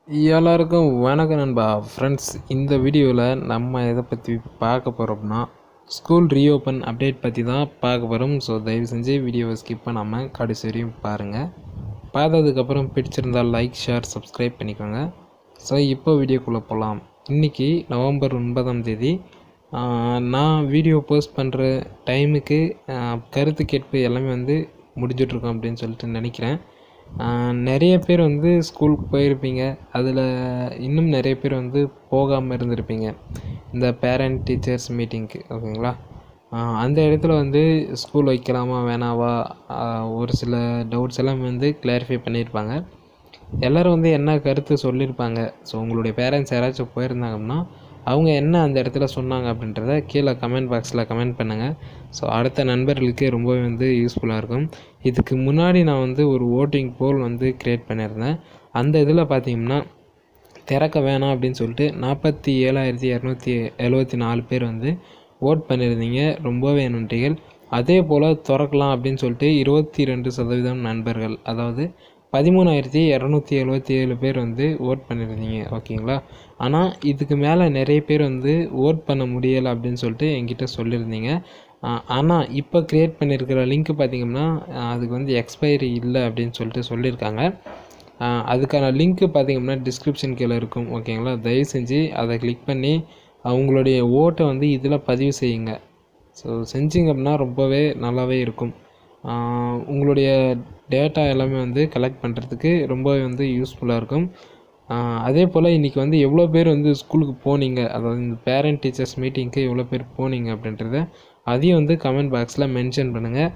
எல்லாருக்கும் வணக்கம் நண்பா ஃப்ரெண்ட்ஸ் இந்த வீடியோவில் நம்ம எதை பற்றி பார்க்க போகிறோம்னா ஸ்கூல் ரீஓப்பன் அப்டேட் பற்றி தான் பார்க்க போகிறோம் ஸோ தயவு செஞ்சு வீடியோவை ஸ்கிப் பண்ணாமல் கடைசி வரையும் பாருங்கள் பார்த்ததுக்கப்புறம் பிடிச்சிருந்தால் லைக் ஷேர் சப்ஸ்கிரைப் பண்ணிக்கோங்க ஸோ இப்போ வீடியோக்குள்ளே போகலாம் இன்றைக்கி நவம்பர் ஒன்பதாம் தேதி ஆஹ், நான் வீடியோ போஸ்ட் பண்ணுற டைமுக்கு ஆஹ், கருத்து கேட்பு எல்லாமே வந்து முடிஞ்சிட்ருக்கோம் அப்படின்னு சொல்லிட்டு நினைக்கிறேன் ஆஹ் நிறைய பேர் வந்து ஸ்கூலுக்கு போயிருப்பீங்க அதில் இன்னும் நிறைய பேர் வந்து போகாமல் இருந்திருப்பீங்க இந்த பேரண்ட் டீச்சர்ஸ் மீட்டிங்க்கு ஓகேங்களா ஆஹ் அந்த இடத்துல வந்து ஸ்கூல் வைக்கலாமா வேணாவா ஆஹ் ஒரு சில டவுட்ஸ் எல்லாம் வந்து கிளாரிஃபை பண்ணியிருப்பாங்க எல்லோரும் வந்து என்ன கருத்து சொல்லியிருப்பாங்க ஸோ உங்களுடைய பேரண்ட்ஸ் யாராச்சும் போயிருந்தாங்கன்னா அவங்க என்ன அந்த இடத்துல சொன்னாங்க அப்படின்றத கீழே கமெண்ட் பாக்ஸில் கமெண்ட் பண்ணுங்கள் ஸோ அடுத்த நண்பர்களுக்கு ரொம்பவே வந்து யூஸ்ஃபுல்லாக இருக்கும் இதுக்கு முன்னாடி நான் வந்து ஒரு ஓட்டிங் போல் வந்து க்ரியேட் பண்ணியிருந்தேன் அந்த இதில் பார்த்தீங்கன்னா திறக்க வேணாம் அப்படின்னு சொல்லிட்டு நாற்பத்தி ஏழாயிரத்தி இரநூத்தி எழுபத்தி நாலு பேர் வந்து ஓட் பண்ணியிருந்தீங்க ரொம்பவே நன்றிகள் அதே போல் திறக்கலாம் அப்படின்னு சொல்லிட்டு இருபத்தி ரெண்டு சதவீதம் நண்பர்கள் அதாவது பதிமூணாயிரத்தி இரநூத்தி எழுபத்தி ஏழு பேர் வந்து ஓட் பண்ணியிருந்தீங்க ஓகேங்களா ஆனால் இதுக்கு மேலே நிறைய பேர் வந்து ஓட் பண்ண முடியலை அப்படின்னு சொல்லிட்டு என்கிட்ட சொல்லியிருந்தீங்க ஆனால் இப்போ க்ரியேட் பண்ணியிருக்கிற லிங்க் பார்த்தீங்கன்னா ஆஹ் அதுக்கு வந்து எக்ஸ்பைரி இல்லை அப்படின்னு சொல்லிட்டு சொல்லியிருக்காங்க ஆஹ் அதுக்கான லிங்க்கு பார்த்தீங்கன்னா டிஸ்கிரிப்ஷன் கீழே இருக்கும் ஓகேங்களா தயவு செஞ்சு அதை கிளிக் பண்ணி அவங்களுடைய ஓட்டை வந்து இதில் பதிவு செய்யுங்க ஸோ செஞ்சீங்க அப்படின்னா ரொம்பவே நல்லாவே இருக்கும் ஆஹ் உங்களுடைய டேட்டா எல்லாமே வந்து கலெக்ட் பண்ணுறதுக்கு ரொம்பவே வந்து யூஸ்ஃபுல்லாக இருக்கும் ஆஹ் அதே போல் இன்றைக்கி வந்து எவ்வளோ பேர் வந்து ஸ்கூலுக்கு போனீங்க அதாவது இந்த பேரண்ட் டீச்சர்ஸ் மீட்டிங்க்கு எவ்வளோ பேர் போனீங்க அப்படின்றத அதையும் வந்து கமெண்ட் பாக்ஸில் மென்ஷன் பண்ணுங்கள்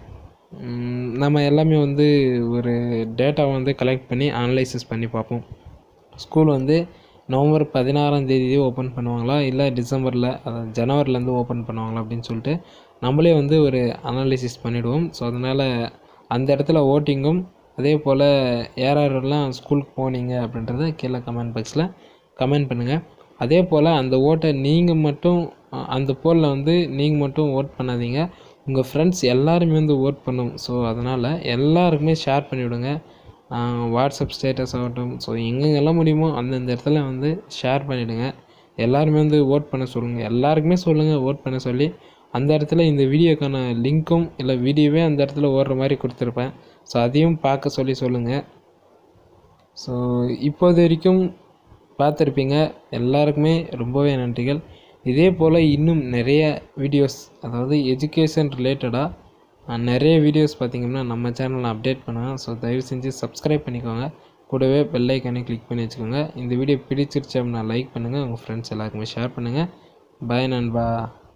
ம், நம்ம எல்லாமே வந்து ஒரு டேட்டாவை வந்து கலெக்ட் பண்ணி அனலைசிஸ் பண்ணி பார்ப்போம் ஸ்கூல் வந்து நவம்பர் பதினாறாம் தேதி ஓப்பன் பண்ணுவாங்களா இல்லை டிசம்பரில் அதாவது ஜனவரிலேருந்து ஓப்பன் பண்ணுவாங்களா அப்படின்னு சொல்லிட்டு நம்மளே வந்து ஒரு அனாலிசிஸ் பண்ணிவிடுவோம் ஸோ அதனால் அந்த இடத்துல ஓட்டிங்கும் அதே போல் யார் யாரெல்லாம் ஸ்கூலுக்கு போனீங்க அப்படின்றத கீழே கமெண்ட் பாக்ஸில் கமெண்ட் பண்ணுங்கள் அதே போல் அந்த ஓட்டை நீங்கள் மட்டும் அ- அந்த போலில் வந்து நீங்கள் மட்டும் ஓட் பண்ணாதீங்க உங்கள் ஃப்ரெண்ட்ஸ் எல்லாருமே வந்து ஓட் பண்ணும் ஸோ அதனால் எல்லாருக்குமே ஷேர் பண்ணிவிடுங்க ஆஹ் வாட்ஸ்அப் ஸ்டேட்டஸ் ஆகட்டும் ஸோ எங்கெங்கெல்லாம் முடியுமோ அந்தந்த இடத்துல வந்து ஷேர் பண்ணிவிடுங்க எல்லாருமே வந்து ஓட் பண்ண சொல்லுங்கள் எல்லாருக்குமே சொல்லுங்கள் ஓட் பண்ண சொல்லி அந்த இடத்துல இந்த வீடியோக்கான லிங்க்கும் இல்லை வீடியோவே அந்த இடத்துல ஓடுற மாதிரி கொடுத்துருப்பேன் ஸோ அதையும் பார்க்க சொல்லி சொல்லுங்கள் ஸோ இப்போது வரைக்கும் பார்த்துருப்பீங்க எல்லாருக்குமே ரொம்பவே நன்றிகள் இதே போல் இன்னும் நிறைய வீடியோஸ் அதாவது எஜுகேஷன் ரிலேட்டடாக நிறைய வீடியோஸ் பார்த்தீங்கன்னா நம்ம சேனலில் அப்டேட் பண்ணுவேன் ஸோ தயவு செஞ்சு சப்ஸ்கிரைப் பண்ணிக்கோங்க கூடவே பெல் ஐக்கானே கிளிக் பண்ணி வச்சுக்கோங்க இந்த வீடியோ பிடிச்சிருச்சு அப்படின்னா லைக் பண்ணுங்கள் உங்கள் ஃப்ரெண்ட்ஸ் எல்லாருக்குமே ஷேர் பண்ணுங்கள் பாய் நண்பா